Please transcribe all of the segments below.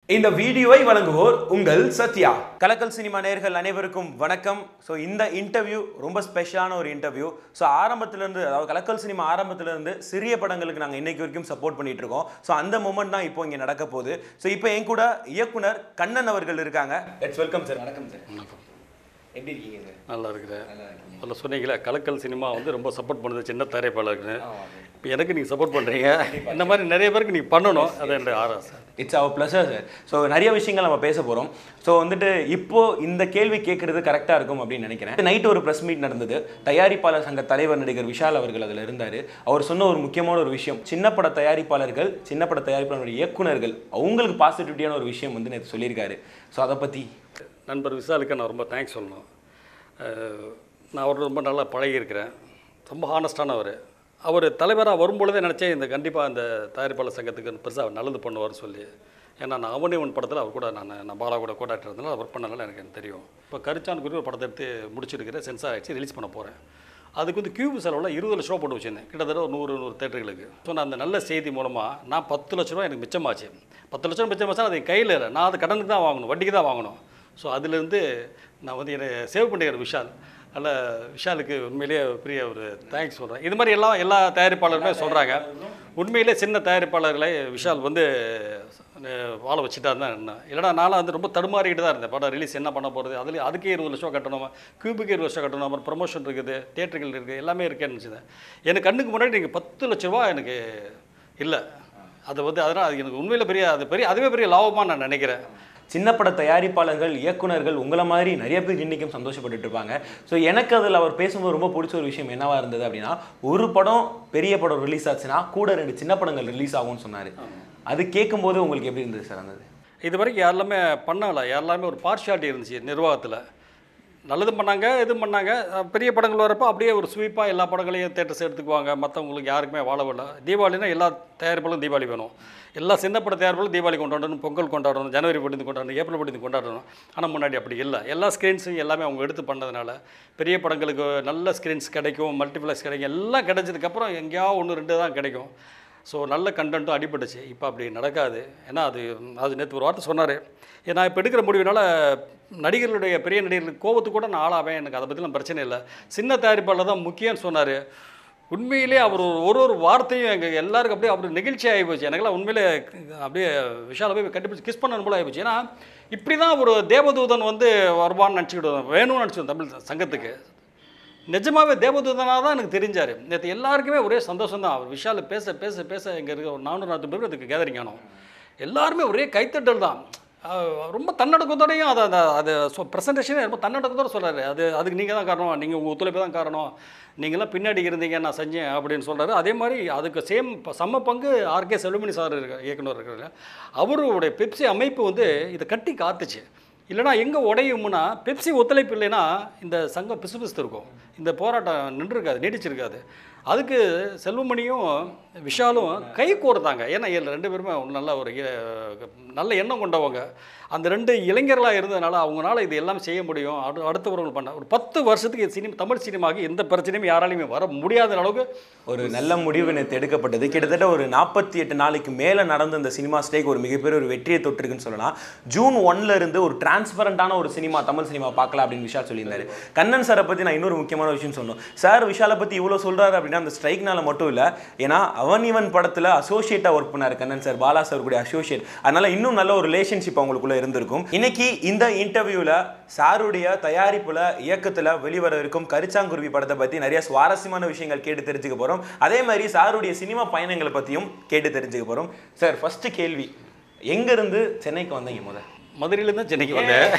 இந்த வீடியோவை வழங்குவோர் உங்கள் சத்யா கலக்கல் சினிமா நேயர்கள் அனைவருக்கும் வணக்கம் ஸோ இந்த இன்டர்வியூ ரொம்ப ஸ்பெஷலான ஒரு இன்டர்வியூ ஸோ ஆரம்பத்திலேருந்து அதாவது கலக்கல் சினிமா ஆரம்பத்திலேருந்து சிறிய படங்களுக்கு நாங்கள் இன்னைக்கு வரைக்கும் சப்போர்ட் பண்ணிட்டு இருக்கோம் ஸோ அந்த மூமெண்ட் தான் இப்போ இங்கே நடக்க போகுது ஸோ இப்போ என் கூட இயக்குனர் கண்ணன் அவர்கள் இருக்காங்க லெட்ஸ் வெல்கம் சார் வணக்கம் சார் எப்படி இருக்கீங்க சார் நல்லா இருக்கிறேன் முதல்ல சொன்னீங்களே கலக்கல் சினிமா வந்து ரொம்ப சப்போர்ட் பண்ணுது சின்ன தயாரிப்பாளருக்கு இப்போ எனக்கு நீங்கள் சப்போர்ட் பண்ணுறீங்க இந்த மாதிரி நிறைய பேருக்கு நீங்கள் பண்ணணும் அது என்னுடைய ஆராசை it's our pleasure sir so நிறைய விஷயங்கள் நம்ம பேச போகிறோம் ஸோ வந்துட்டு இப்போ இந்த கேள்வி கேட்குறது கரெக்டாக இருக்கும் அப்படின்னு நினைக்கிறேன் நைட் ஒரு ப்ரெஸ் மீட் நடந்தது தயாரிப்பாளர் சங்க தலைவர் நடிகர் விஷால் அவர்கள் அதில் இருந்தார் அவர் சொன்ன ஒரு முக்கியமான ஒரு விஷயம் சின்ன பட தயாரிப்பாளர்கள் சின்ன பட தயாரிப்பாளருடைய இயக்குனர்கள் அவங்களுக்கு பாசிட்டிவிட்டியான ஒரு விஷயம் வந்து நேற்று சொல்லியிருக்காரு ஸோ அதை பற்றி நண்பர் விசாலுக்கு நான் ரொம்ப தேங்க்ஸ் சொல்லணும் அஹ், நான் அவர் ரொம்ப நல்லா பழகியிருக்கிறேன் ரொம்ப ஹானஸ்டானவர் அவர் தலைவராக வரும்பொழுதே நினச்சேன் இந்த கண்டிப்பாக இந்த தயாரிப்பாளர் சங்கத்துக்கு பெருசாக நல்லது பண்ணுவார் சொல்லி ஏன்னா நான் அவனிவன் படத்தில் அவர் கூட நான் நான் பாலா கூட கோடாக்டர் இருந்தனால ஒர்க் பண்ணனால எனக்கு எனக்கு தெரியும் இப்போ கரிச்சான் குறி ஒரு படத்தை எடுத்து முடிச்சிருக்கிறேன் சென்சார் ஆகிடுச்சு ரிலீஸ் பண்ண போகிறேன் அதுக்கு வந்து கியூப் செலவில் இருபது லட்ச ரூபா போட்டு வச்சிருந்தேன் கிட்டத்தட்ட ஒரு நூறு நூறு தேட்டர்களுக்கு ஸோ நான் அந்த நல்ல செய்தி மூலமாக நான் பத்து லட்ச ரூபா எனக்கு மிச்சமாச்சு பத்து லட்ச ரூபா மிச்சமாச்சா அது என் கையில் இல்லை நான் அது கடனுக்கு தான் வாங்கணும் வட்டிக்கு தான் வாங்கணும் ஸோ அதுலேருந்து நான் வந்து என்னை சேவ் பண்ணிக்கிற விஷால் அதனால் விஷாலுக்கு உண்மையிலேயே பெரிய ஒரு தேங்க்ஸ் சொல்கிறேன் இது மாதிரி எல்லாம் எல்லா தயாரிப்பாளருமே சொல்கிறாங்க உண்மையிலே சின்ன தயாரிப்பாளர்களை விஷால் வந்து அஹ், வாழ வச்சுட்டாரு தான் என்ன இல்லைனா நானும் வந்து ரொம்ப தடுமாறிக்கிட்டு தான் இருந்தேன் படம் ரிலீஸ் என்ன பண்ண போகிறது அதுலேயும் அதுக்கே இருபது லட்சம் கட்டணும் கியூபுக்கு இருபது லட்சம் கட்டணும் அப்புறம் ப்ரமோஷன் இருக்குது தேட்டர்கள் இருக்குது எல்லாமே இருக்கேன்னு நினச்சிதேன் எனக்கு கண்ணுக்கு முன்னாடி நீங்கள் பத்து லட்ச ரூபா எனக்கு இல்லை அது வந்து அதனால் அது எனக்கு உண்மையில் பெரிய அது பெரிய அதுவே பெரிய லாபமாக நான் நினைக்கிறேன் சின்ன பட தயாரிப்பாளர்கள் இயக்குனர்கள் உங்களை மாதிரி நிறைய பேர் இன்றைக்கும் சந்தோஷப்பட்டுட்டு இருப்பாங்க ஸோ எனக்கு அதில் அவர் பேசும்போது ரொம்ப பிடிச்ச ஒரு விஷயம் என்னவா இருந்தது அப்படின்னா ஒரு படம் பெரிய படம் ரிலீஸ் ஆச்சுன்னா கூட ரெண்டு சின்ன படங்கள் ரிலீஸ் ஆகும்னு சொன்னார் அது கேட்கும்போது உங்களுக்கு எப்படி இருந்தது சார் அந்த இது வரைக்கும் யாரெல்லாமே பண்ணல யாரெல்லாமே ஒரு பார்ஷியாலிட்டி இருந்துச்சு நிர்வாகத்தில் நல்லதும் பண்ணாங்க இதுவும் பண்ணாங்க அஹ் பெரிய படங்கள் வரப்போ அப்படியே ஒரு ஸ்வீப்பாக எல்லா படங்களையும் தேட்டர்ஸ் எடுத்துக்குவாங்க மற்றவங்களுக்கு யாருக்குமே வாழவில்லை தீபாவளினா எல்லா தயாரிப்பாலும் தீபாவளி வேணும் எல்லா சின்ன பட தயாரிப்பாலும் தீபாவளி கொண்டாடணும் பொங்கல் கொண்டாடணும் ஜனவரி படிந்து கொண்டாடணும் ஏப்ரல் படிந்து கொண்டாடணும் ஆனால் முன்னாடி அப்படி இல்லை எல்லா ஸ்க்ரீன்ஸும் எல்லாமே அவங்க எடுத்து பண்ணதுனால பெரிய படங்களுக்கு நல்ல ஸ்க்ரீன்ஸ் கிடைக்கும் மல்டிப்ளெக்ஸ் கிடைக்கும் எல்லாம் கிடைச்சதுக்கப்புறம் எங்கேயாவது ஒன்று ரெண்டு தான் கிடைக்கும் ஸோ நல்ல கண்டென்ட்டும் அடிபட்டுச்சு இப்போ அப்படி நடக்காது ஏன்னா அது அது நேற்று ஒரு வார்த்தை சொன்னார் நான் இப்போ எடுக்கிற முடிவுனால நடிகர்களுடைய பெரிய நடிகர்களுக்கு கோபத்துக்கு கூட நான் ஆளாவேன் எனக்கு அதை பற்றிலாம் பிரச்சனை இல்லை சின்ன தயாரிப்பாளர் தான் முக்கியம்னு சொன்னார் உண்மையிலே அவர் ஒரு ஒரு ஒரு வார்த்தையும் எங்கள் எல்லாருக்கும் அப்படியே அவர் நெகிழ்ச்சி ஆகி போச்சு எனக்கெல்லாம் உண்மையிலே அப்படியே விஷால போய் கண்டிப்பாக கிஸ் பண்ண போல ஆகி போச்சு ஏன்னா இப்படி தான் ஒரு தேவதூதன் வந்து வருவான்னு நினச்சிக்கிட்டு வேணும்னு நினச்சிடும் தமிழ் சங்கத்துக்கு நிஜமாவே தேவதூதனாக தான் எனக்கு தெரிஞ்சார் நேற்று எல்லாருக்குமே ஒரே சந்தோஷம் தான் அவர் விஷால் பேச பேச பேச இங்கே இருக்க ஒரு நானூறு நாற்பது பேர் அதுக்கு கேதரிங் ஆனோம் எல்லாருமே ஒரே கைத்தட்டல் தான் அஹ் ரொம்ப தன்னடக்கத்தோடையும் அதை அந்த அது ப்ரெசன்டேஷனே ரொம்ப தன்னடக்கத்தோட சொல்கிறாரு அது அதுக்கு நீங்கள் தான் காரணம் நீங்கள் உங்கள் ஒத்துழைப்பு தான் காரணம் நீங்களாம் பின்னாடி இருந்தீங்க நான் செஞ்சேன் அப்படின்னு சொல்கிறாரு அதே மாதிரி அதுக்கு சேம் சம பங்கு ஆர்கே செல்வமணி சார் இருக்க இயக்குனர் இருக்கிறாரு அவருடைய பெப்சி அமைப்பு வந்து இதை கட்டி காத்துச்சு இல்லைனா எங்கே உடையும்னா பெப்சி ஒத்துழைப்பு இல்லைன்னா இந்த சங்கம் பிசு பிசுத்து இருக்கும் இந்த போராட்டம் நின்றுருக்காது நீடிச்சிருக்காது அதுக்கு செல்வமணியும் விஷாலும் கை கோர்த்தாங்க ஏன்னா இதில் ரெண்டு பேருமே ஒரு நல்ல ஒரு இ- நல்ல எண்ணம் கொண்டவங்க அந்த ரெண்டு இளைஞர்களாக இருந்ததுனால அவங்களால இது எல்லாம் செய்ய முடியும் அடு அடுத்தவர்கள் பண்ண ஒரு பத்து வருஷத்துக்கு சினிமா தமிழ் சினிமாவுக்கு எந்த பிரச்சனையும் யாராலையுமே வர முடியாத அளவுக்கு ஒரு நல்ல முடிவு நேற்று எடுக்கப்பட்டது கிட்டத்தட்ட ஒரு நாற்பத்தி எட்டு நாளைக்கு மேலே நடந்த இந்த சினிமா ஸ்டேக் ஒரு மிகப்பெரிய ஒரு வெற்றியை தொட்டிருக்குன்னு சொல்லலாம் ஜூன் ஒன்ல இருந்து ஒரு டிரான்ஸ்பரண்டான ஒரு சினிமா தமிழ் சினிமா பார்க்கலாம் அப்படின்னு விஷால் சொல்லியிருந்தாரு கண்ணன் சாரை பற்றி நான் இன்னொரு முக்கியமான விஷயம் சொன்னோம் சார் விஷாலை பற்றி இவ்வளோ சொல்றாரு அப்படின்னா அந்த ஸ்ட்ரைக்னால மட்டும் இல்லை ஏன்னா அவன் இவன் படத்தில் அசோசியேட்டாக ஒர்க் பண்ணார் கண்ணன் சார் பாலா சார் கூட அசோசியேட் அதனால இன்னும் நல்ல ஒரு ரிலேஷன்ஷிப் அவங்களுக்குள்ள இருந்திருக்கும் இன்னைக்கு இந்த இன்டர்வியூல சாருடைய தயாரிப்புல இயக்கத்துல வெளிவர இருக்கும் கரிச்சாங்குருவி படத்தை பத்தி நிறைய சுவாரஸ்யமான விஷயங்கள் கேட்டு தெரிஞ்சுக்க போறோம் அதே மாதிரி சாருடைய சினிமா பயணங்களை பத்தியும் கேட்டு தெரிஞ்சுக்க போறோம் சார் ஃபர்ஸ்ட் கேள்வி எங்க இருந்து சென்னைக்கு வந்தீங்க முத மதுரையிலேருந்து தான் சென்னைக்கு வந்தேன்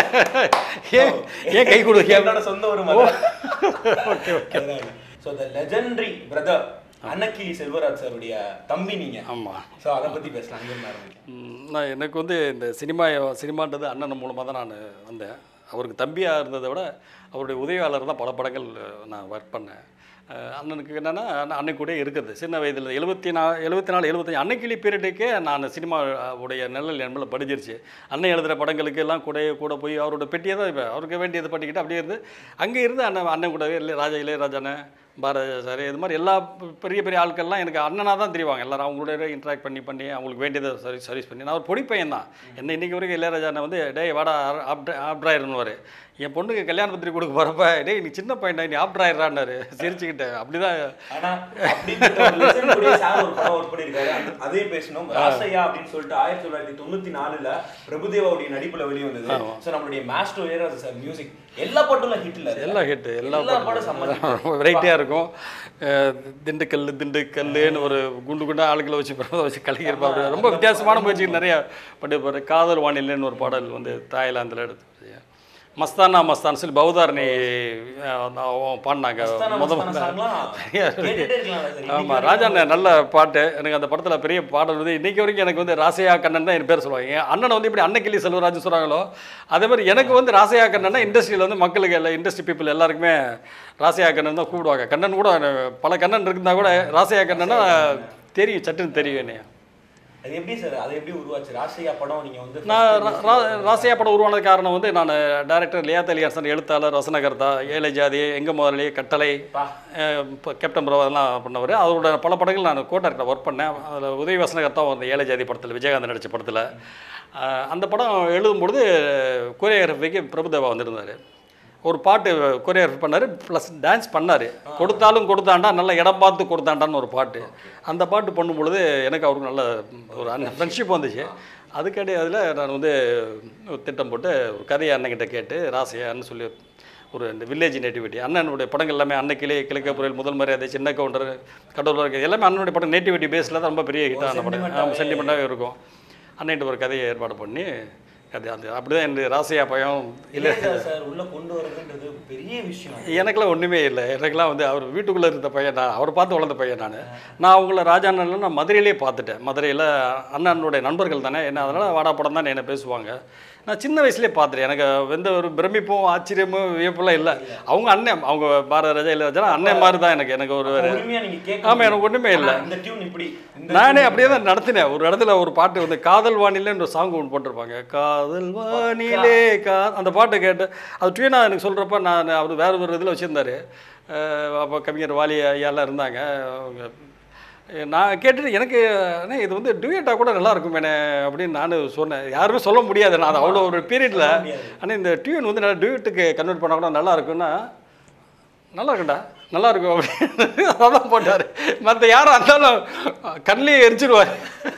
ஏன் ஏன் கை கொடு என்னோட சொந்த ஒரு okay okay so the legendary brother Annakili Selvaraj சாருடைய தம்பி நீங்க ஆமாம் ஸோ அதை பத்தி பேசலாம் அங்கிருந்து ஆரம்பிக்கலாம் ம், நான் எனக்கு வந்து இந்த சினிமா சினிமான்றது அண்ணன் மூலமாக தான் நான் வந்தேன் அவருக்கு தம்பியாக இருந்ததை விட அவருடைய உதவியாளர் தான் பல படங்கள் நான் ஒர்க் பண்ணேன் அஹ் அண்ணனுக்கு என்னென்னா அன்னை கூட இருக்குது சின்ன வயதில் எழுபத்தி நா எழுபத்தி நாலு எழுபத்தஞ்சு அன்னைக்கிளி பீரியடுக்கே நான் சினிமா உடைய நிழல் என் மேலே படிஞ்சிருச்சு அண்ணன் எழுதுகிற படங்களுக்கு எல்லாம் கூட கூட போய் அவரோட பெட்டியை தான் இப்போ அவருக்கு வேண்டியது பண்ணிக்கிட்டு அப்படியே இருந்து அங்கே இருந்து அண்ணன் அண்ணன் கூடவே இல்லை ராஜா இளையராஜானே பாரத சார் இது மாதிரி எல்லா பெ- பெரிய பெரிய ஆட்கள்லாம் எனக்கு அண்ணனாக தான் தெரிவாங்க எல்லாரும் அவங்களோட இன்ட்ராக்ட் பண்ணி பண்ணி அவங்களுக்கு வேண்டியதை சர்வீஸ் சர்வீஸ் பண்ணி நான் ஒரு பொடி பையன் தான் என்ன இன்றைக்கி வரைக்கும் இளையராஜா அண்ணன் வந்து டேய் வாடா ஆப்ட்ராயிருன்னுவார் என் பொண்ணுக்கு கல்யாண பத்திரிக்கை கொடுக்க போகிறப்ப டேய் நீ சின்ன பையன்டா நீ ஆப்ட்ராயிரான்னாரு சிரிச்சுக்கிட்டேன் அப்படி தான் ஆனா அப்படிப்பட்ட ஒரு legend கூடயே சார் ஒரு படம் ஒர்க் பண்ணியிருக்காரு அந்த- அதையும் பேசணும் ராசையா அப்படின்னு சொல்லிட்டு ஆயிரத்தி தொள்ளாயிரத்தி தொண்ணூத்தி நாலுல பிரபுதேவாவுடைய நடிப்புல வெளிய வந்தது சோ நம்மளுடைய மாஸ்டர் இளையராஜா சார் மியூசிக் எல்லா பாட்டுல ஹிட்ல எல்லாம் ஹிட்டு எல்லா எல்லா பாட்டும் செம்ம வெரைட்டியாக இருக்கும் அஹ் திண்டுக்கல் திண்டுக்கல்லுன்னு ஒரு குண்டு குண்டா ஆளுகளை வச்சு பிரபல வச்சு கலக்கியிருப்பாரு ரொம்ப வித்தியாசமான முயற்சிகள் நிறையா பண்ணிருப்பாரு காதல் வானிலைன்னு ஒரு பாடல் வந்து தாய்லாந்தில் எடுத்து மஸ்தானா மஸ்தான் சொல்லி பௌதாரணி அஹ், அவங்க பாடினாங்க மஸ்தானா முத மஸ்தானா songலாம் கேட்டுட்டே இருக்கலாம் சார். இன்னைக்கு ஆமாம் ராஜா அண்ணன் நல்ல பாட்டு எனக்கு அந்த படத்தில் பெரிய பாடல் வந்து இன்னைக்கு வரைக்கும் எனக்கு வந்து ராசையா கண்ணன் தான் என் பேர் சொல்லுவாங்க என் அண்ணனை வந்து இப்படி அன்னக்கிளி செல்வராஜ் சொல்கிறாங்களோ அதே மாதிரி எனக்கு வந்து ராசையா கண்ணன்னா இண்டஸ்ட்ரியில் வந்து மக்களுக்கு எல்லா இண்டஸ்ட்ரி பீப்புள் எல்லாருக்குமே ராசையா கண்ணன் தான் கூப்பிடுவாங்க கண்ணன் கூட பல கண்ணன் இருந்தால் கூட ராசையா கண்ணன்னா தெரியும் சட்டுன்னு தெரியும் என்னைய அது எப்படி சார் அது எப்படி உருவாச்சு ராசையா படம் நீங்க வந்து நான் ரா- ரா- ராசியா படம் உருவானது காரணம் வந்து நான் டைரக்டர் லியாத் அலியாசன் எழுத்தாளர் வசனகர்த்தா ஏழை ஜாதி எங்க முதலி கட்டளை பா. அஹ் இப்போ கேப்டன் ப்ரோ அதெல்லாம் பண்ணவர் அவரோட பல படங்கள் நான் கோட்டார்கிட்ட ஒர்க் பண்ணேன் அதில் உதவி வசனகர்த்தா அந்த ஏழை ஜாதி படத்தில் விஜயகாந்த் நடித்த படத்தில் அந்த படம் எழுதும்பொழுது கோரியோகிராஃபிக்கு பிரபுதேவா வந்திருந்தார் ஒரு பாட்டு கொரியோகிராஃபி பண்ணார் ப்ளஸ் டான்ஸ் பண்ணார் கொடுத்தாலும் கொடுத்தாண்டா நல்ல இடம் பார்த்து கொடுத்தாண்டான்னு ஒரு பாட்டு அந்த பாட்டு பண்ணும் பொழுது எனக்கு அவருக்கு நல்ல ஒரு அண்ணன் ஃப்ரெண்ட்ஷிப் வந்துச்சு அதுக்கடி அதில் நான் வந்து ஒரு திட்டம் போட்டு ஒரு கதையை அண்ணன்கிட்ட கேட்டு ராசையான்னு சொல்லி ஒரு இந்த வில்லேஜ் நேட்டிவிட்டி அண்ணனுடைய படங்கள் எல்லாமே அன்னைக்கிளே கிழக்க புயல் முதல் மரியாதை சின்ன கவுண்டர் கடவுளாக இருக்குது எல்லாமே அண்ணனுடைய படம் நேட்டிவிட்டி பேஸில் தான் ரொம்ப பெரிய ஹிட்டான படம் ஆமாம் சென்டிமெண்ட்டாகவே இருக்கும் அண்ணன்ட்ட ஒரு கதையை ஏற்பாடு பண்ணி அது அது அப்படி தான் என் ராசையா பயம் இளையராஜா சார் உள்ள கொண்டு வரதுன்றது பெரிய விஷயம் எனக்கெல்லாம் ஒன்றுமே இல்லை எனக்கெல்லாம் வந்து அவர் வீட்டுக்குள்ளே இருந்த பையன் நான் அவர் பார்த்து வளர்ந்த பையன் நான் நான் அவங்கள ராஜா அண்ணன்ல நான் மதுரையிலே பார்த்துட்டேன் மதுரையில் அண்ணனுடைய நண்பர்கள் தானே என்ன அதனால் வாடா படம் தான் என்னை பேசுவாங்க நான் சின்ன வயசுலேயே பார்த்துட்டேன் எனக்கு எந்த ஒரு பிரமிப்பும் ஆச்சரியமும் வியப்பெல்லாம் இல்லை அவங்க அண்ணன் அவங்க பாரத ராஜா இளையராஜா அண்ணன் மாதிரி தான் எனக்கு எனக்கு ஒரு உரிமையா நீங்க கேட்க ஆமாம் எனக்கு ஒன்றுமே இல்லை இந்த டியூன் இப்படி இந்த நானே அப்படியே தான் நடத்தினேன் ஒரு இடத்துல ஒரு பாட்டு வந்து காதல் வானிலேன்னு ஒரு சாங் ஒன்று போட்டிருப்பாங்க காதல் வானிலே கா அந்த பாட்டை கேட்டு அது டியூனா எனக்கு சொல்கிறப்ப நான் அவர் வேற ஒரு இதில் வச்சுருந்தாரு அப்போ கவிஞர் வாலி ஐயாலாம் இருந்தாங்க அவங்க நான் கேட்டுட்டு எனக்கு அண்ணே இது வந்து டூயட்டாக கூட நல்லா இருக்கும் மேனே அப்படின்னு நான் சொன்னேன் யாருமே சொல்ல முடியாது நான் அது அவ்வளோ ஒரு பீரியடில் ஆனால் இந்த டியூன் வந்து நல்லா டியூட்டுக்கு கன்வெர்ட் பண்ணால் கூட நல்லா இருக்குன்னா நல்லா இருக்கும்டா நல்லா இருக்கும் அப்படின்னு அதான் போட்டார் மற்ற யாரும் இருந்தாலும் கண்ணிலே எரிச்சிருவார்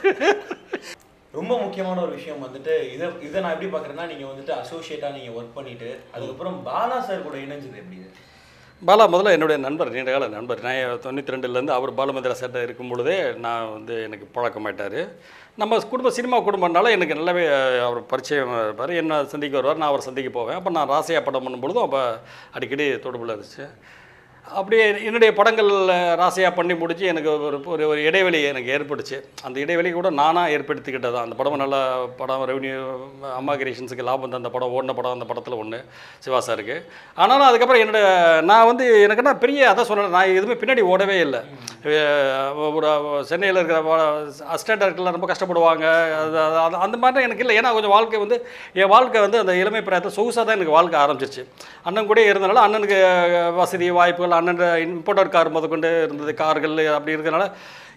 ரொம்ப முக்கியமான ஒரு விஷயம் வந்துட்டு இதை இதை நான் எப்படி பார்க்குறேன்னா நீங்கள் வந்துட்டு அசோசியேட்டாக நீங்கள் ஒர்க் பண்ணிட்டு அதுக்கப்புறம் பாலா சார் கூட இணைஞ்சது எப்படி இது? பாலா முதல்ல என்னுடைய நண்பர் நீண்ட கால நண்பர் நான் தொண்ணூற்றி ரெண்டுலேருந்து அவர் பாலமந்திர சேட்டை இருக்கும் பொழுதே நான் வந்து எனக்கு பழக்கமாயிட்டார் நம்ம குடும்ப சினிமா குடும்பம்னால எனக்கு நல்லாவே அவர் பரிச்சயம் இருப்பார் என்ன சந்திக்க வருவார் நான் அவர் சந்திக்க போவேன் அப்போ நான் ராசையா படம் பண்ணும்பொழுதும் அப்போ அடிக்கடி தொடர்பில் இருந்துச்சு அப்படியே என்னுடைய படங்கள் ராசையாக பண்ணி முடிச்சு எனக்கு ஒரு ஒரு ஒரு இடைவெளி எனக்கு ஏற்பட்டுச்சு அந்த இடைவெளி கூட நானாக ஏற்படுத்திக்கிட்டது அந்த படம் நல்ல படம் ரெவன்யூ அம்மா கிரியேஷன்ஸுக்கு லாபம் தந்த படம் ஓடின படம் அந்த படத்தில் ஒன்று சிவா சாருக்கு ஆனாலும் அதுக்கப்புறம் என்னோட நான் வந்து எனக்கு என்ன பெரிய அதை சொல்லலை நான் எதுவுமே பின்னாடி ஓடவே இல்லை அஹ் ஒரு சென்னையில் இருக்கிற அசிஸ்டன்ட் டேரக்டர்லாம் ரொம்ப கஷ்டப்படுவாங்க அது அது- அது- அந்த மாதிரி எனக்கு இல்லை ஏன்னா கொஞ்சம் வாழ்க்கை வந்து என் வாழ்க்கை வந்து அந்த இளமை பிராயத்தில் சொகுசாக தான் எனக்கு வாழ்க்கை ஆரம்பிச்சிருச்சு அண்ணன் கூட இருந்தனால அண்ணனுக்கு வசதி வாய்ப்புகள் அண்ணன் இம்போர்ட்டர் கார் முதற்கொண்டு இருந்தது கார்கள் அப்படி இருக்கிறனால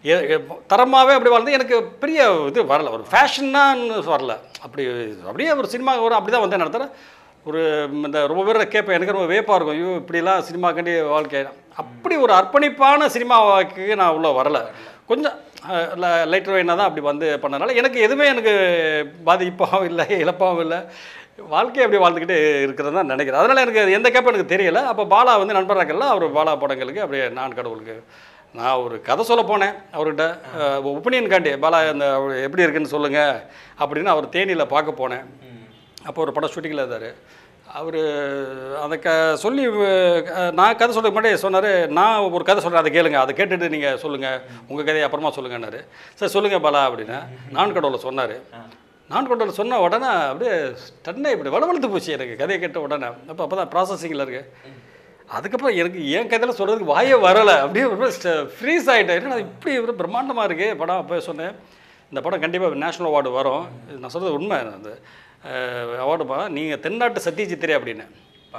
தரமாகவே அப்படி வாழ்ந்து எனக்கு பெரிய இது வரல ஒரு ஃபேஷன்னான்னு வரல அப்படி அப்படியே ஒரு சினிமா ஒரு அப்படி தான் வந்தேன் நடத்துகிறேன் ஒரு இந்த ரொம்ப பேர் கேட்பேன் எனக்கு ரொம்ப வேப்பாக இருக்கும் ஐயோ இப்படிலாம் சினிமாக்காண்டி வாழ்க்கை அப்படி ஒரு அர்ப்பணிப்பான சினிமா வாழ்க்கைக்கு நான் உள்ள வரல கொஞ்சம் லைட்டர் வைனாக தான் அப்படி வந்து பண்ணனால எனக்கு எதுவுமே எனக்கு பாதிப்பாகவும் இல்லை இழப்பாகவும் இல்லை வாழ்க்கையை அப்படி வாழ்ந்துக்கிட்டு இருக்கிறது தான் நினைக்கிறேன் அதனால் எனக்கு எந்த கேப்பும் எனக்கு தெரியல அப்போ பாலா வந்து நண்பராக்கல்ல அவர் பாலா படங்களுக்கு அப்படியே நான் கடவுளுக்கு நான் ஒரு கதை சொல்ல போனேன் அவர்கிட்ட ஒப்பீனியன் காண்டி பாலா அந்த அவர் எப்படி இருக்குன்னு சொல்லுங்கள் அப்படின்னு அவர் தேனியில் பார்க்க போனேன் அப்போ ஒரு படம் ஷூட்டிங்கில் இருந்தார் அவர் அதை க சொல்லி அஹ், நான் கதை சொல்றதுக்கு முன்னாடி சொன்னார் நான் ஒரு கதை சொல்கிறேன் அதை கேளுங்க அதை கேட்டுட்டு நீங்கள் சொல்லுங்கள் உங்கள் கதையை அப்புறமா சொல்லுங்கன்னாரு சரி சொல்லுங்கள் பாலா அப்படின்னு நான் கடவுளை சொன்னார் நான் கடவுளை சொன்ன உடனே அப்படியே டன்னே இப்படி வளவழுத்து போச்சு எனக்கு கதையை கேட்ட உடனே அப்போ அப்போ தான் ப்ராசஸிங்கில் இருக்கு அதுக்கப்புறம் எனக்கு என் கதையில் சொல்கிறதுக்கு வாயே வரலை அப்படியே ரொம்ப ஃப்ரீஸ் ஆகிட்டேன் ஏன்னா இப்படி ஒரு பிரம்மாண்டமாக இருக்கு படம் அப்போ சொன்னேன் இந்த படம் கண்டிப்பாக நேஷ்னல் அவார்டு வரும் இது நான் சொல்கிறது உண்மை அந்த அவார்டுப்பா நீங்கள் தென்னாட்டு சத்யஜித்திரே அப்படின்னு பா.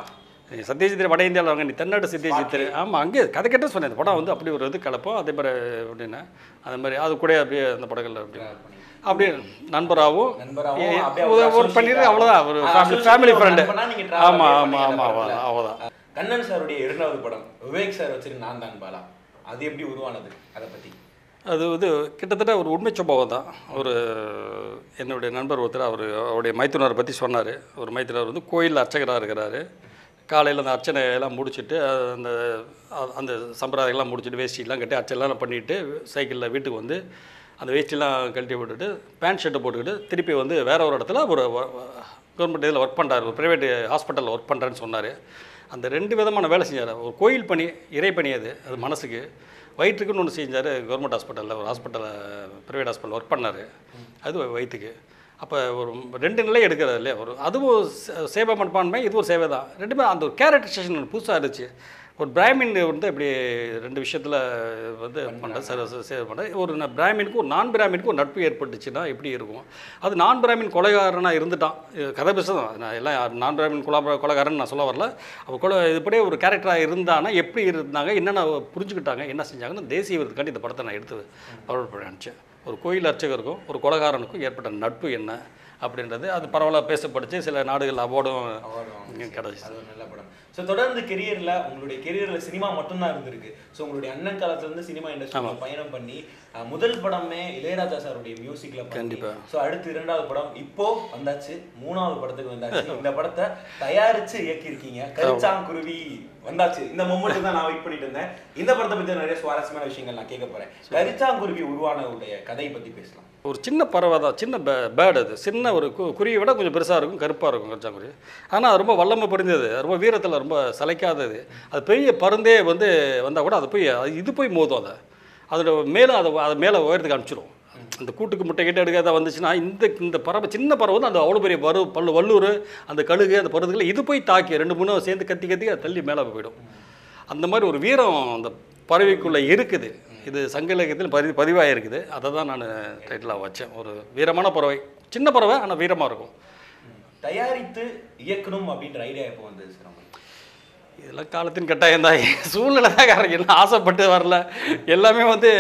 நீ சத்யஜித் வட இந்தியாவில் வாங்க நீ தென்னாடு சத்யஜித் ஆமாம் அங்கே கதை கேட்ட சொன்னேன் இந்த படம் வந்து அப்படி ஒரு இது கலப்போம் அதே மாதிரி அப்படின்னா அந்த மாதிரி அது கூட அப்படியே அந்த படங்கள் அப்படி அப்படியே நண்பராகவும் நண்பராகவும் ஏ- அப்படியே ஒரு- ஒரு ஒரு பண்ணிட்டு associate-ஆ. அவ்வளோதான் ஒரு ஆ, ஃபேமிலி associate ஃபேமிலி ஒரு ஃப்ரெண்டு நண்பனா நீங்க travel ஆமாம் பண்ணி ஆமாம் அந்த ஆமாம் படத்துல. அவ்வளோதான் அவ்வளோதான் கண்ணன் சாருடைய இரண்டாவது படம் விவேக் சார் வச்சிருந்த நான் தான் பாலா அது எப்படி உருவானது அதை பத்தி அது வந்து கிட்டத்தட்ட ஒரு உண்மை சம்பவம் தான் ஒரு என்னுடைய நண்பர் ஒருத்தர் அவர் அவருடைய மைத்துனரை பற்றி சொன்னார் ஒரு மைத்துனர் வந்து கோயில் அர்ச்சகராக இருக்கிறாரு காலையில் அந்த அர்ச்சனை எல்லாம் முடிச்சுட்டு அஹ், அந்த அ- அந்த சம்பிரதாயம்லாம் முடிச்சுட்டு வேஷ்டிலாம் கட்டி அர்ச்சனைலாம் பண்ணிவிட்டு சைக்கிளில் வீட்டுக்கு வந்து அந்த வேஷ்டிலாம் கழட்டி விட்டுட்டு பேண்ட் ஷர்ட்டை போட்டுக்கிட்டு திருப்பி வந்து வேற ஒரு இடத்துல ஒரு கவர்மெண்ட் இதில் ஒர்க் பண்ணுறாரு ஒரு ப்ரைவேட் ஹாஸ்பிட்டலில் ஒர்க் பண்ணுறேன்னு சொன்னார் அந்த ரெண்டு விதமான வேலை செஞ்சார் ஒரு கோயில் பணி இறை பணி அது அது மனசுக்கு வயிற்றுக்குன்னு ஒன்று செஞ்சார் கவர்மெண்ட் ஹாஸ்பிட்டலில் ஒரு ஹாஸ்பிட்டலில் ப்ரைவேட் ஹாஸ்பிட்டல் ஒர்க் பண்ணார் அது வயிற்றுக்கு அப்போ ஒரு ரெண்டு நிலை எடுக்கிறது இல்லையா ஒரு அதுவும் சே- சேவை மனப்பான்மை இது ஒரு சேவை தான் ரெண்டுமே அந்த ஒரு கேரக்டரைசேஷன் புதுசாக இருந்துச்சு ஒரு பிராமின் வந்து இப்படி ரெண்டு விஷயத்தில் வந்து பண்ண ச- ச- சேவை பண்ண ஒரு ந- பிராமினுக்கும் ஒரு நான் பிராமினுக்கும் ஒரு நட்பு ஏற்பட்டுச்சுன்னா எப்படி இருக்கும் அது நான் பிராமின் கொலைகாரனாக இருந்துட்டான் இது கதை பேச தான் நான் எல்லாம் யார் நான் பிராமின் கொலை கொலைகாரன் நான் சொல்ல வரல அவள் கொலை இதுபடியே ஒரு கேரக்டராக இருந்தானா எப்படி இருந்தாங்க என்னென்ன புரிஞ்சுக்கிட்டாங்க என்ன செஞ்சாங்கன்னு தேசிய விருதுக்காண்டி இந்த படத்தை நான் எடுத்து பரவல் பண்ண நினச்சேன் ஒரு கோயில் அர்ச்சகருக்கும் ஒரு கொலகாரனுக்கும் ஏற்பட்ட நட்பு என்ன அப்படின்றது அது பரவலாக பேசப்படுச்சு சில நாடுகள் அவார்டும் கிடச்சி அது ஒரு நல்ல படம் ஸோ தொடர்ந்து கெரியர்ல உங்களுடைய கெரியர்ல சினிமா மட்டும்தான் இருந்திருக்கு ஸோ உங்களுடைய அண்ணன் காலத்துல இருந்து சினிமா இண்டஸ்ட்ரியில் பயணம் பண்ணி அஹ், முதல் படமே இளையராஜா சாருடைய மியூசிக்ல கண்டிப்பா. ஸோ அடுத்து இரண்டாவது படம் இப்போ வந்தாச்சு மூணாவது படத்துக்கு வந்தாச்சு இந்த படத்தை தயாரிச்சு இயக்கியிருக்கீங்க கரிச்சாங்குருவி வந்தாச்சு இந்த மொமெண்ட் தான் நான் வெயிட் பண்ணிட்டு இருந்தேன் இந்த படத்தை பத்தி நிறைய சுவாரஸ்யமான விஷயங்கள் நான் கேட்க போறேன் கரிச்சாங்குருவி உருவானவுடைய கதையை பத்தி பேசலாம் ஒரு சின்ன பறவை தான் சின்ன பே பேர்டு அது சின்ன ஒரு கு குருவியை விட கொஞ்சம் பெருசாக இருக்கும் கருப்பாக இருக்கும் கரிச்சாங்குருவி ஆனால் அது ரொம்ப வல்லமை புரிந்தது ரொம்ப வீரத்தில் ரொம்ப சளைக்காதது அது பெரிய பருந்தே வந்து வந்தால் கூட அது போய் அது இது போய் மோதும் அதை அதோட மேலே அதை அதை மேலே உயரத்துக்கு அனுப்பிச்சிடும் அந்த கூட்டுக்கு முட்டை கிட்ட எடுக்காத வந்துச்சுன்னா இந்த இந்த பறவை சின்ன பறவை வந்து அந்த அவ்வளோ பெரிய பரு பல்லு வல்லூர் அந்த கழுகு அந்த பருவத்துக்குள்ள இது போய் தாக்கி ரெண்டு மூணு சேர்ந்து கத்தி கத்தி அது தள்ளி மேலே போயிடும் அந்த மாதிரி ஒரு வீரம் அந்த பறவைக்குள்ளே இருக்குது இது சங்க இலக்கியத்தில் பதி பதிவாகிருக்குது அதை தான் நான் டைட்டிலாக வச்சேன் ஒரு வீரமான பறவை சின்ன பறவை ஆனால் வீரமாக இருக்கும் தயாரித்து இயக்கணும் அப்படின்ற ஐடியா எப்போ வந்தது சார் உங்களுக்கு? இதெல்லாம் காலத்தின் கட்டாயம் தான் சூழ்நிலை தான் காரணம் என்ன ஆசைப்பட்டு வரல எல்லாமே வந்து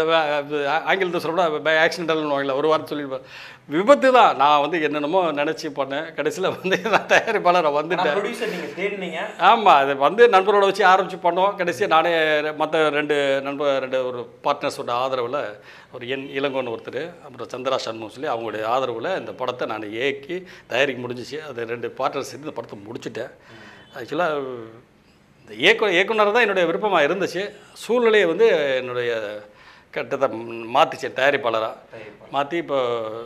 அஹ், ஆங்கிலத்தை சொல்லப்பட பை ஆக்சிடென்டல்னு வாங்கல ஒரு வாரம் சொல்லியிருப்பேன் விபத்து தான் நான் வந்து என்னென்னமோ நினச்சி பண்ணேன் கடைசியில் வந்து நான் தயாரிப்பாளர் வந்துட்டேன் ஆனா ப்ரொடியூசர் நீங்க தேடினீங்க ஆமாம் அது வந்து நண்பரோட வச்சு ஆரம்பித்து பண்ணோம் கடைசியாக நானே மற்ற ரெண்டு நண்பர் ரெண்டு ஒரு பார்ட்னர்ஸோட ஆதரவில் ஒரு என் இளங்கோன்னு ஒருத்தர் அப்புறம் சந்திரா சண்முகம் சொல்லி அவங்களுடைய ஆதரவில் இந்த படத்தை நான் இயக்கி தயாரிக்க முடிஞ்சிச்சு அது ரெண்டு பார்ட்னர்ஸ் சேர்ந்து இந்த படத்தை முடிச்சிட்டேன் ஆக்சுவலாக இந்த இயக்கு இயக்குனர் தான் என்னுடைய விருப்பமாக இருந்துச்சு சூழ்நிலையை வந்து என்னுடைய கட்டத்தை மாற்றிச்சேன் தயாரிப்பாளராக மாற்றி இப்போ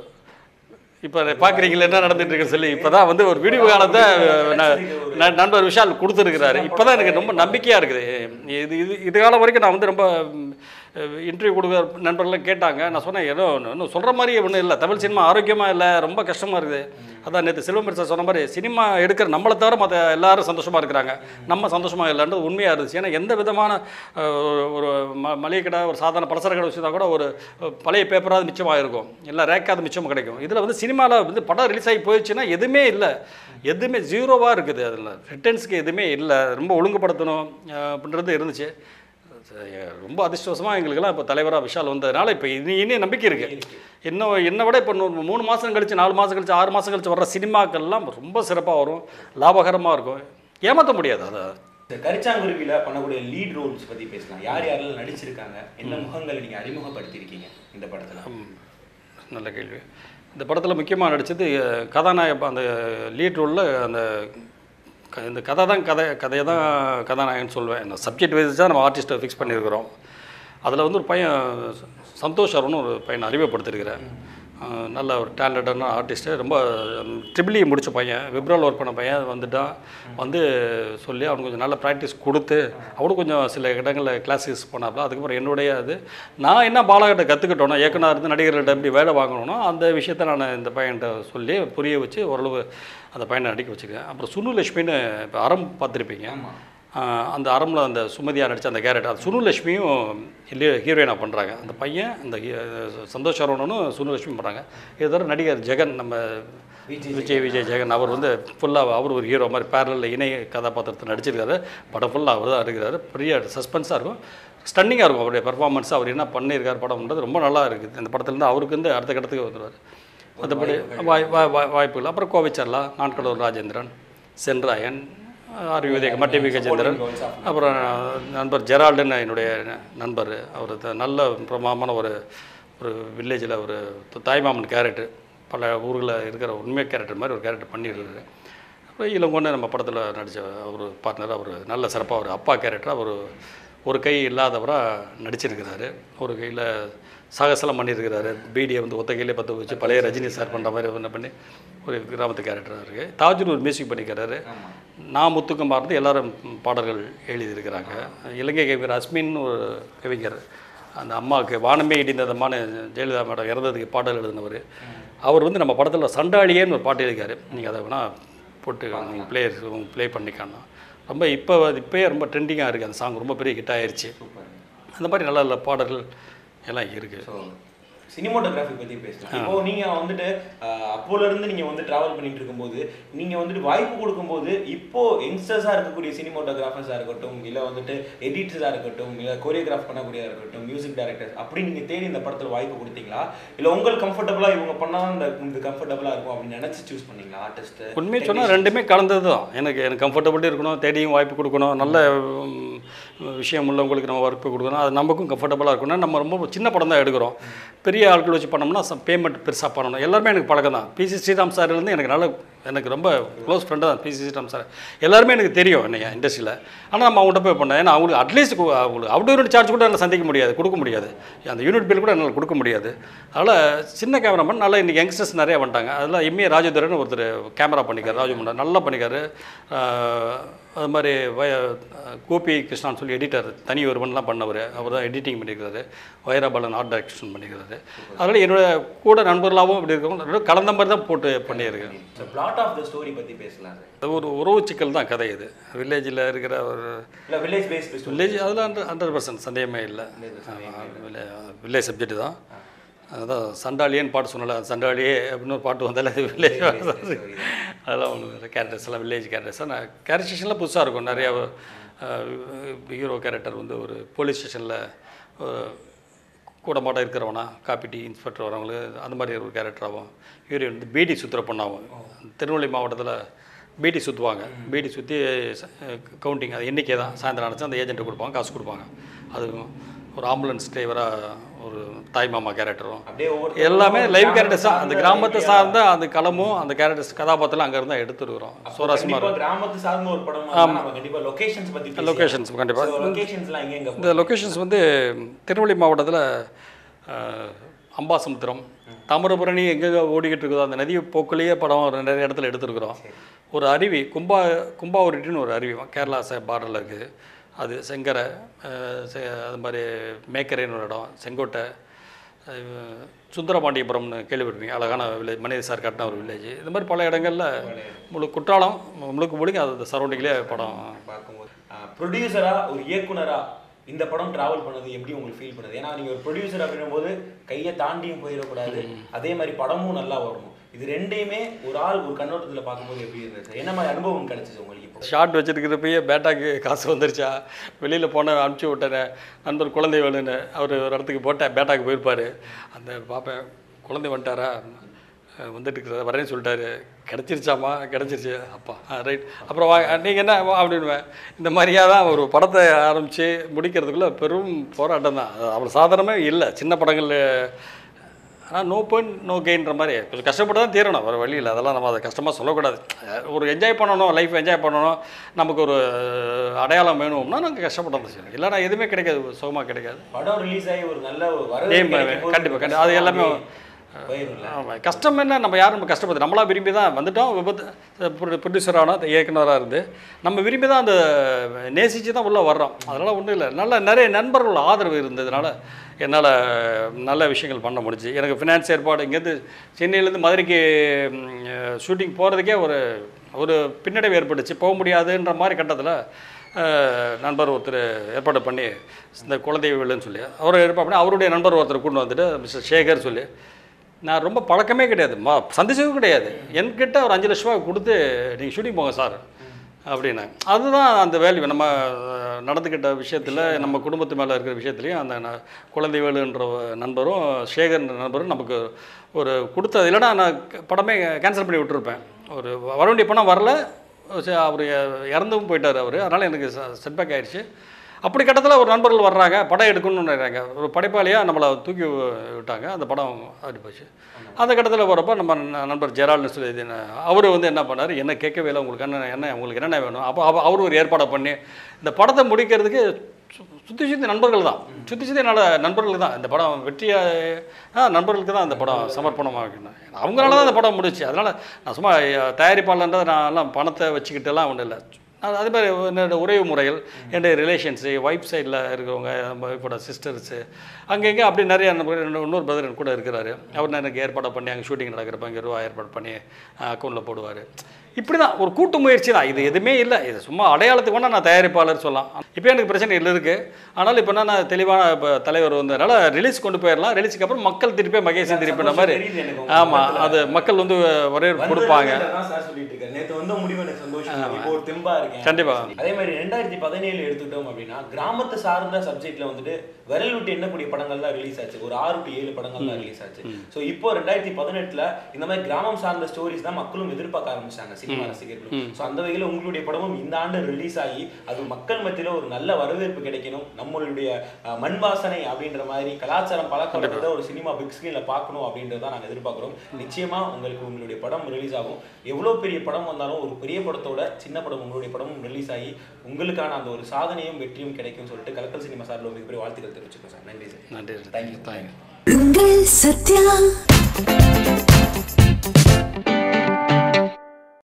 இப்போ பார்க்குறீங்களா என்ன நடந்துட்டு இருக்குன்னு சொல்லி இப்போ தான் வந்து ஒரு விடிவு காலத்தை ந- ந- நண்பர் விஷால் கொடுத்துருக்கிறாரு இப்போ தான் எனக்கு ரொம்ப நம்பிக்கையாக இருக்குது இது இது இது காலம் வரைக்கும் நான் வந்து ரொம்ப இன்டர்வியூ கொடுக்குற நண்பர்கள்லாம் கேட்டாங்க நான் சொன்னேன் ஏதோ இன்னும் சொல்கிற மாதிரி ஒன்றும் இல்லை தமிழ் சினிமா ஆரோக்கியமாக இல்லை ரொம்ப கஷ்டமாக இருக்குது அதான் நேற்று செல்வம் சார் சொன்ன மாதிரி சினிமா எடுக்கிற நம்மளை தவிர மற்ற எல்லாரும் சந்தோஷமாக இருக்கிறாங்க நம்ம சந்தோஷமாக இல்லைன்றது உண்மையாக இருந்துச்சு ஏன்னா எந்த விதமான அஹ், ஒரு- ஒரு ம மளிகை கடை ஒரு சாதாரண பலசர கடை வச்சுருந்தா கூட ஒரு அஹ், பழைய பேப்பராவது மிச்சமாக இருக்கும் இல்லை ரேக்காவது மிச்சம் கிடைக்கும் இதில் வந்து சினிமாவில் வந்து படம் ரிலீஸ் ஆகி போயிடுச்சுன்னா எதுவுமே இல்லை எதுவுமே ஜீரோவாக இருக்குது அதில் ரிட்டர்ன்ஸ்க்கு எதுவுமே இல்லை ரொம்ப ஒழுங்குபடுத்தணும் அஹ், அப்படின்றது இருந்துச்சு சரி, ரொம்ப அதிர்ஷ்டவசமாக எங்களுக்கெல்லாம் இப்போ தலைவராக விஷால் வந்ததுனால இப்போ இனி இனி நம்பிக்கை இருக்குது இன்னும் என்னை விட இப்போ இன்னும் மூணு மாதம் கழிச்சு நாலு மாதம் கழிச்சு ஆறு மாதம் கழிச்சு வர்ற சினிமாக்கள்லாம் ரொம்ப சிறப்பாக வரும் லாபகரமாக இருக்கும் ஏமாற்ற முடியாது அதை இந்த கரிச்சாங்குருவியில பண்ணக்கூடிய லீட் ரோல்ஸ் பத்தி பேசலாம் யார் யாரெல்லாம் நடிச்சிருக்காங்க என்ன முகங்களை நீங்க அறிமுகப்படுத்தியிருக்கீங்க இந்த படத்துல நல்ல கேள்வி இந்த படத்தில் முக்கியமாக நடித்தது கதாநாயக அந்த லீட் ரோலில் அந்த க- இந்த கதை தான் கதை கதையை தான் கதாநாயகன் சொல்வேன் இந்த சப்ஜெக்ட் வைஸ் தான் நம்ம ஆர்டிஸ்ட்டை ஃபிக்ஸ் பண்ணியிருக்கிறோம் அதில் வந்து ஒரு பையன் சந்தோஷ் அருண்னு ஒரு பையனை அறிமுகப்படுத்திருக்கிறேன் அஹ் நல்ல ஒரு டேலண்டடான ஆர்டிஸ்ட்டு ரொம்ப ட்ரிபிளி முடித்த பையன் விப்ரல் ஒர்க் பண்ண பையன் வந்துட்டான் வந்து சொல்லி அவனுக்கு கொஞ்சம் நல்ல ப்ராக்டிஸ் கொடுத்து அவனும் கொஞ்சம் சில இடங்களில் கிளாஸஸ் போனாப்புல அதுக்கப்புறம் என்னுடைய அது நான் என்ன பாலகிட்ட கற்றுக்கிட்டோன்னா இயக்குனர் இருந்து நடிகர்கள்ட்ட எப்படி வேலை வாங்கணும்னோ அந்த விஷயத்தை நான் இந்த பையன்கிட்ட சொல்லி புரிய வச்சு ஓரளவு அந்த பையனை நடிக்க வச்சுருக்கேன் அப்புறம் சுனுலட்சுமின்னு இப்போ அறம் பார்த்துருப்பீங்க ஆமா ஆஹ் அந்த அரமில் அந்த சுமதியா நடித்த அந்த கேரக்டர் அது சுனுலட்சுமியும் ஹீரோயினாக பண்ணுறாங்க அந்த பையன் அந்த ஹீ- சந்தோஷ் அரோனும் சுனுலட்சுமி பண்ணுறாங்க இது தவிர நடிகர் ஜெகன் நம்ம விஜய் விஜய் விஜய் ஜெகன் அவர் வந்து ஃபுல்லாக அவர் ஒரு ஹீரோ மாதிரி பேரலில் இணை கதாபாத்திரத்தை நடிச்சிருக்காரு படம் ஃபுல்லாக அவர் தான் இருக்கிறாரு பெரிய சஸ்பென்ஸாக இருக்கும் ஸ்டன்னிங்காக இருக்கும் அவருடைய பெர்ஃபார்மன்ஸ் அவர் என்ன பண்ணியிருக்கார் படம்ன்றது ரொம்ப நல்லா இருக்குது இந்த படத்துலேருந்து அவருக்கு வந்து அடுத்த கட்டத்துக்கு வந்துடுவார் மற்றபடி வாய் வாய் வாய் வாய்ப்புகள் அப்புறம் கோவிச்சர்லா நாட்கடூர் ராஜேந்திரன் சென்ராயன் ஆர் விவேக மட்டி வி கஜேந்திரன் அப்புறம் நண்பர் ஜெரால்டுன்னு என்னுடைய நண்பர் அவர் த- நல்ல பிரமாமான ஒரு ஒரு வில்லேஜில் ஒரு தாய்மாமன் கேரக்டர் பல ஊர்களில் இருக்கிற உண்மை கேரக்டர் மாதிரி ஒரு கேரக்டர் பண்ணியிருக்காரு அப்புறம் இளங்கொண்டு நம்ம படத்தில் நடித்த ஒரு பார்ட்னர் அவர் நல்ல சிறப்பாக ஒரு அப்பா கேரக்டர் அவர் ஒரு கை இல்லாதவராக நடிச்சிருக்கிறாரு ஒரு கையில் சாகசலாம் பண்ணியிருக்கிறாரு பீடியை வந்து ஒத்த கையிலே பற்ற வச்சு பழைய ரஜினி சார் பண்ணுற மாதிரி என்ன பண்ணி ஒரு கிராமத்து கேரக்டராக இருக்குது தாஜூர் ஒரு மியூசிக் பண்ணிக்கிறாரு நான் முத்துக்குமார் இருந்து எல்லாரும் பாடல்கள் எழுதியிருக்கிறாங்க இலங்கை கவிஞர் அஸ்மின் ஒரு கவிஞர் அந்த அம்மாவுக்கு வானமே இடிந்ததமான ஜெயலலிதா மேடம் இறந்ததுக்கு பாடல் எழுதினவர் அவர் வந்து நம்ம படத்தில் சண்டாளியேன்னு ஒரு பாட்டு எழுதிக்காரு நீங்கள் அதை வேணால் போட்டு நீங்கள் ப்ளே ப்ளே பண்ணிக்கானா ரொம்ப இப்போ இப்போயே ரொம்ப ட்ரெண்டிங்காக இருக்குது அந்த சாங் ரொம்ப பெரிய ஹிட் ஆயிருச்சு அந்த மாதிரி நல்ல நல்ல பாடல்கள் எல்லாம் இருக்குது சினிமோட்டோகிராஃபி பத்தி பேசலாம் இப்போ நீங்க வந்துட்டு அஹ், அப்போல இருந்து நீங்க வந்து டிராவல் பண்ணிட்டு இருக்கும்போது நீங்க வந்துட்டு வாய்ப்பு கொடுக்கும்போது இப்போ யங்ஸ்டர்ஸா இருக்கக்கூடிய சினிமோட்டோகிராஃபர்ஸா இருக்கட்டும் இல்ல வந்துட்டு எடிட்டர்ஸா இருக்கட்டும் இல்ல கோரியோகிராஃப் பண்ணக்கூடியதா இருக்கட்டும் மியூசிக் டைரக்டர்ஸ் அப்படி நீங்க தேடி இந்த படத்துல வாய்ப்பு கொடுத்தீங்களா இல்ல உங்களுக்கு கம்ஃபர்டபுளா இவங்க பண்ணா இந்த இந்த கம்ஃபர்டபுளா இருக்கும் அப்படின்னு நினைச்சு சூஸ் பண்ணீங்களா ஆர்டிஸ்ட் உண்மையை சொன்னால் ரெண்டுமே கலந்தது தான் எனக்கு எனக்கு கம்ஃபர்டபுளாக இருக்கணும் தேடியும் வாய்ப்பு கொடுக்கணும் நல்ல ம், விஷயம் உள்ளவங்களுக்கு நம்ம வாய்ப்பு கொடுக்கணும் அது நமக்கும் கம்ஃபர்டபுளாக இருக்கணும் நம்ம ரொம்ப சின்ன படம் தான் எடுக்கிறோம் பெரிய ஆட்கள் வச்சு பண்ணோம்னா பேமெண்ட் பெருசாக பண்ணணும் எல்லாருமே எனக்கு பழக்கம் தான் பிசி ஸ்ரீராம் சார் இருந்து எனக்கு நல்ல எனக்கு ரொம்ப க்ளோஸ் ஃப்ரெண்டு தான் பிசி ஸ்ரீராம் சார் எல்லாருமே எனக்கு தெரியும் என்னைய இண்டஸ்ட்ரியில் ஆனால் நம்ம அவங்கள்ட்ட போய் பண்ணேன் ஏன்னா அவங்களுக்கு அட்லீஸ்ட் அவங்களுக்கு அவுட் யூனிட் சார்ஜ் கூட என்னால் சந்திக்க முடியாது கொடுக்க முடியாது அந்த யூனிட் பில் கூட என்னால் கொடுக்க முடியாது அதனால் சின்ன கேமராமேன் நல்லா இன்றைக்கி யங்ஸ்டர்ஸ் நிறைய வந்துட்டாங்க அதில் எம்ஏ ராஜேந்திரன் ஒருத்தர் கேமரா பண்ணிக்கார் ராஜமுண்டா நல்லா பண்ணிக்காரு ஆஹ் அது மாதிரி வய கோபி கிருஷ்ணான்னு சொல்லி எடிட்டர் தனி ஒருவன்லாம் பண்ணவர் அவர் தான் எடிட்டிங் பண்ணியிருக்காரு வைராபாலன் ஆர்ட் டைரக்ஷன் பண்ணியிருக்காரு அதனால் என்னோட கூட நண்பர்களாகவும் இப்படி இருக்கவங்க ரெண்டும் கலந்த மாதிரி தான் போட்டு பண்ணியிருக்கேன் பிளாட் ஆஃப் த ஸ்டோரி பத்தி பேசலாம் சார் அது ஒரு உறவு சிக்கல் தான் கதை இது வில்லேஜில் இருக்கிற ஒரு இல்ல வில்லேஜ் பேஸ்ட் வில்லேஜ் அதில் ஹண்ட்ரட் ஹண்ட்ரட் பர்சன்ட் சந்தேகமே இல்லை வில்லேஜ் சப்ஜெக்ட் தான் அதான் சண்டாளியேன்னு பாட்டு சொன்னல சண்டாளியே அப்படின்னு ஒரு பாட்டு வந்தாலே அது வில்லேஜ் அதெல்லாம் ஒன்று கேரக்டர்ஸ் எல்லாம் வில்லேஜ் கேரக்டர்ஸ் நான் கேரக்டர்ஸ்லாம் புதுசாக இருக்கும் நிறையா ஹீரோ கேரக்டர் வந்து ஒரு போலீஸ் ஸ்டேஷனில் கூட மாட்டம் இருக்கிறவனா காப்பி டீ இன்ஸ்பெக்டர் வரவங்களுக்கு அந்த மாதிரி ஒரு கேரக்டராகும் ஹீரோயின் வந்து பீடி சுற்றுற பொண்ணாகும் திருநெல்வேலி மாவட்டத்தில் பீடி சுற்றுவாங்க பீடி சுற்றி கவுண்டிங் அது எண்ணிக்கை தான் சாயந்தரம் அடைச்சு அந்த ஏஜென்ட்டு கொடுப்பாங்க காசு கொடுப்பாங்க அது ஒரு ஆம்புலன்ஸ் டிரைவராக ஒரு தாய் மாமா கேரக்டரும் அப்படியே ஒவ்வொரு எல்லாமே லைவ் கேரக்டர்ஸ் தான் அந்த கிராமத்தை சார்ந்த அந்த களமும் அந்த கேரக்டர்ஸ் கதாபாத்திரம் அங்கே இருந்தால் எடுத்துருக்குறோம் சுவாரஸ்யமாக கண்டிப்பா கிராமத்து சார்ந்த ஒரு படம் நம்ம கண்டிப்பா லொகேஷன்ஸ் பத்தி பேசலாம். லொகேஷன்ஸ் கண்டிப்பாக So, லொகேஷன்ஸ்லாம் எங்க எங்க இந்த லொக்கேஷன்ஸ் வந்து திருநெல்வேலி மாவட்டத்தில் அம்பாசமுத்திரம் தாமிரபரணி எங்கே ஓடிக்கிட்டு இருக்குதோ அந்த நதி போக்குலேயே படம் ஒரு நிறைய இடத்துல எடுத்துருக்குறோம் ஒரு அருவி கும்பா கும்பாவரிட்டின்னு ஒரு அருவி கேரளா ச பார்டரில் இருக்குது அது செங்கரை அஹ், செ- அது மாதிரி மேக்கரைன்னு ஒரு இடம் செங்கோட்டை அஹ், சுந்தரபாண்டியபுரம்னு கேள்விப்பட்டிருக்கீங்க அழகான வில்லேஜ் மனித சார் கட்டின ஒரு வில்லேஜ் இந்த மாதிரி பல இடங்களில் முழு குற்றாலம் முழுக்க முழுக்க அது சரௌண்டிங்லேயே படம் பார்க்கும்போது ப்ரொடியூசரா ஒரு இயக்குனரா இந்த படம் டிராவல் பண்ணது எப்படி உங்களுக்கு ஃபீல் பண்ணுது ஏன்னா நீங்க ஒரு ப்ரொடியூசர் அப்படின்னும் போது கையை தாண்டியும் போயிடக்கூடாது அதே மாதிரி படமும் நல்லா வரணும் இது ரெண்டையுமே ஒரு ஆள் ஒரு கண்ணோட்டத்துல பார்க்கும்போது எப்படி இருந்துச்சு என்ன மாதிரி அனுபவம் கிடைச்சிச்சு உங்களுக்கு இப்போ ஷார்ட் வச்சிருக்கிறப்பயே பேட்டாக்கு காசு வந்துருச்சா வெளியில் போன அனுப்பிச்சி விட்டேன் நண்பர் குழந்தை வேணுன்னு அவர் ஒரு இடத்துக்கு போட்டேன் பேட்டாக்கு போயிருப்பார் அந்த பார்ப்பேன் குழந்தை வந்துட்டாரா அஹ் வந்துட்டு இருக்கிற வரேன்னு சொல்லிட்டாரு கிடச்சிருச்சாமா கிடச்சிருச்சு அப்பா ரைட் அப்புறம் வா நீங்கள் என்ன வா அப்படின்வேன் இந்த மாதிரியா தான் ஒரு படத்தை ஆரம்பித்து முடிக்கிறதுக்குள்ளே பெரும் போராட்டம் தான் அது அவ்வளோ சாதாரணமே இல்லை சின்ன படங்கள் ஆனால் நோ பாயிண்ட் நோ கெயின்ற மாதிரி கொஞ்சம் கஷ்டப்பட்டு தான் தீரணும் வேறு வழி இல்லை அதெல்லாம் நம்ம அதை கஷ்டமாக சொல்லக்கூடாது அஹ் ஒரு என்ஜாய் பண்ணணும் லைஃப் என்ஜாய் பண்ணணும் நமக்கு ஒரு அடையாளம் வேணும்னா நாங்கள் கஷ்டப்பட்டு தான் செய்யணும் இல்லைனா எதுவுமே கிடைக்காது சுகமாக கிடைக்காது படம் ரிலீஸ் ஆகி ஒரு நல்ல ஒரு ஏன் வரவேற்பு கண்டிப்பாக கண்டிப்பாக அது எல்லாமே போயிரும்ல ஆமாம் கஷ்டம் என்ன நம்ம யாரும் நம்ம கஷ்டப்பட்டு நம்மளா விரும்பி தான் வந்துட்டோம் விபத்து ப்ரொடியூசர் ஆனால் இயக்குனராக இருந்து நம்ம விரும்பி தான் அந்த நேசித்து தான் உள்ளே வர்றோம் அதனால் ஒன்றும் இல்லை நல்ல நிறைய நண்பர்கள் ஆதரவு இருந்ததுனால என்னால் நல்ல விஷயங்கள் பண்ண முடிஞ்சு எனக்கு ஃபினான்ஸ் ஏற்பாடு இங்கேருந்து சென்னையிலேருந்து மதுரைக்கு ஷூட்டிங் போகிறதுக்கே ஒரு ஒரு பின்னடைவு ஏற்பட்டுச்சு போக முடியாதுன்ற மாதிரி கட்டத்தில் அஹ், நண்பர் ஒருத்தர் ஏற்பாடு பண்ணி இந்த குழந்தை விழுன்னு சொல்லி அவர் ஏற்பாடு பண்ணி அவருடைய நண்பர் ஒருத்தர் கொண்டு வந்துட்டு மிஸ்டர் சேகர் சொல்லி நான் ரொம்ப பழக்கமே கிடையாது மா சந்திச்சதும் கிடையாது என்கிட்ட ஒரு அஞ்சு லட்ச ரூபா கொடுத்து நீங்கள் ஷூட்டிங் போங்க சார் அப்படின்னு அதுதான் அந்த வேல்யூ நம்ம அஹ், நடந்துக்கிட்ட விஷயத்தில் நம்ம குடும்பத்து மேலே இருக்கிற விஷயத்துலையும் அந்த ந- குழந்தைவேலுன்ற நண்பரும் சேகர்ன்ற நண்பரும் நமக்கு ஒரு கொடுத்தது இல்லைன்னா நான் க- படமே கேன்சல் பண்ணி விட்டுருப்பேன் ஒரு வர வேண்டிய பணம் வரல சரி, அவர் இறந்தும் போயிட்டார் அவர் அதனால் எனக்கு செட்பேக் ஆயிடுச்சு அப்படி கட்டத்தில் ஒரு நண்பர்கள் வர்றாங்க படம் எடுக்கணும்னு நினைக்கிறாங்க ஒரு படைப்பாளியாக நம்மளை தூக்கி விட்டாங்க அந்த படம் ஆடி போச்சு அந்த கட்டத்தில் போகிறப்ப நம்ம ந- நண்பர் ஜெரால்னு சொல்லி இது என்ன- அவர் வந்து என்ன பண்ணார் என்ன கேட்கவே இல்லை உங்களுக்கு என்ன என்ன உங்களுக்கு என்னென்ன வேணும் அப்போ அவ- அவர் ஒரு ஏற்பாடை பண்ணி இந்த படத்தை முடிக்கிறதுக்கு சு- சுற்றி சுற்றி நண்பர்கள் தான் சுற்றி சுற்றி நல்ல நண்பர்கள் தான் இந்த படம் வெற்றியாக நண்பர்களுக்கு தான் இந்த படம் சமர்ப்பணமாக வைக்கணும் அவங்களால தான் இந்த படம் முடிச்சு அதனால் நான் சும்மா அஹ், தயாரிப்பாளர்ன்றது நான் எல்லாம் பணத்தை வச்சுக்கிட்டுலாம் ஒன்றும் இல்லை அது அதே மாதிரி என்னோட உறவு முறைகள் என்னுடைய ரிலேஷன்ஸு ஒய்ஃப் சைடில் இருக்கிறவங்க நம்ம ஒய்ஃபோட சிஸ்டர்ஸு அங்கங்கே அப்படி நிறைய நண்பர்கள் இன்னொரு- இன்னொரு பிரதர் கூட இருக்கிறாரு அவர் எனக்கு ஏற்பாடு பண்ணி அங்கே ஷூட்டிங் நடக்கிறப்ப இங்கே ரூபா ஏற்பாடு பண்ணி அக்கௌண்ட்டில் போடுவார் இப்படி தான் ஒரு கூட்டு முயற்சி தான் இது எதுவுமே இல்லை இது சும்மா அடையாளத்துக்கு வேணால் நான் தயாரிப்பாளர் சொல்லலாம் இப்போ எனக்கு பிரச்சனை இல்லை இருக்குது ஆனால் இப்போ நான் தெளிவான இப்போ தலைவர் வந்ததுனால ரிலீஸ் கொண்டு போயிடலாம் ரிலீஸுக்கு அப்புறம் மக்கள் திருப்பி மகேசன் திருப்பின மாதிரி தெரியுது எனக்கு உங்க ஆமாம் அது மக்கள் வந்து வரவேற்பு கொடுப்பாங்க சார் சொல்லிட்டு இருக்காரு நேத்து வந்த முடிவு எனக்கு சந்தோஷம் இப்போ ஒரு தெம்பா இருக்கேன் கண்டிப்பா. அதே மாதிரி ரெண்டாயிரத்தி பதினேழு எடுத்துக்கிட்டோம் அப்படின்னா கிராமத்து சார்ந்த சப்ஜெக்ட்ல வந்துட்டு விரல் விட்டு எண்ணக்கூடிய படங்கள் தான் ரிலீஸ் ஆச்சு ஒரு ஆறு டு ஏழு படங்கள் தான் ரிலீஸ் ஆச்சு சோ இப்போ ரெண்டாயிரத்தி பதினெட்டுல இந்த மாதிரி கிராமம் சார்ந்த ஸ்டோரிஸ் தான் மக்களும் எதிர்பார்க்க ஆரம்பிச்சாங்க சினிமா ரசிகர்களும் சோ அந்த வகையில உங்களுடைய படமும் இந்த ஆண்டு ரிலீஸ் ஆகி அது மக்கள் மத்தியில ஒரு நல்ல வரவேற்பு கிடைக்கணும் நம்மளுடைய அஹ், மண் வாசனை அப்படின்ற மாதிரி கலாச்சாரம் பழக்கப்படுறத ஒரு சினிமா பிக் ஸ்கிரீன்ல பார்க்கணும் அப்படின்றத நாங்க எதிர்பார்க்கிறோம் நிச்சயமா உங்களுக்கு உங்களுடைய படம் ரிலீஸ் ஆகும் எவ்வளவு பெரிய படம் வந்தாலும் ஒரு பெரிய படத்தோட சின்ன படம் உங்களுடைய படமும் ரிலீஸ் ஆகி உங்களுக்கான அந்த ஒரு சாதனையும் வெற்றியும் கிடைக்கும் சொல்லிட்டு கலக்கல் சினிமா சார்பில் மிகப்பெரிய வாழ்த்துக்கள் தெரிவிச்சுக்கோங்க சார் நன்றி சார் நன்றி தேங்க்யூ தேங்க்யூ உங்கள் சத்யா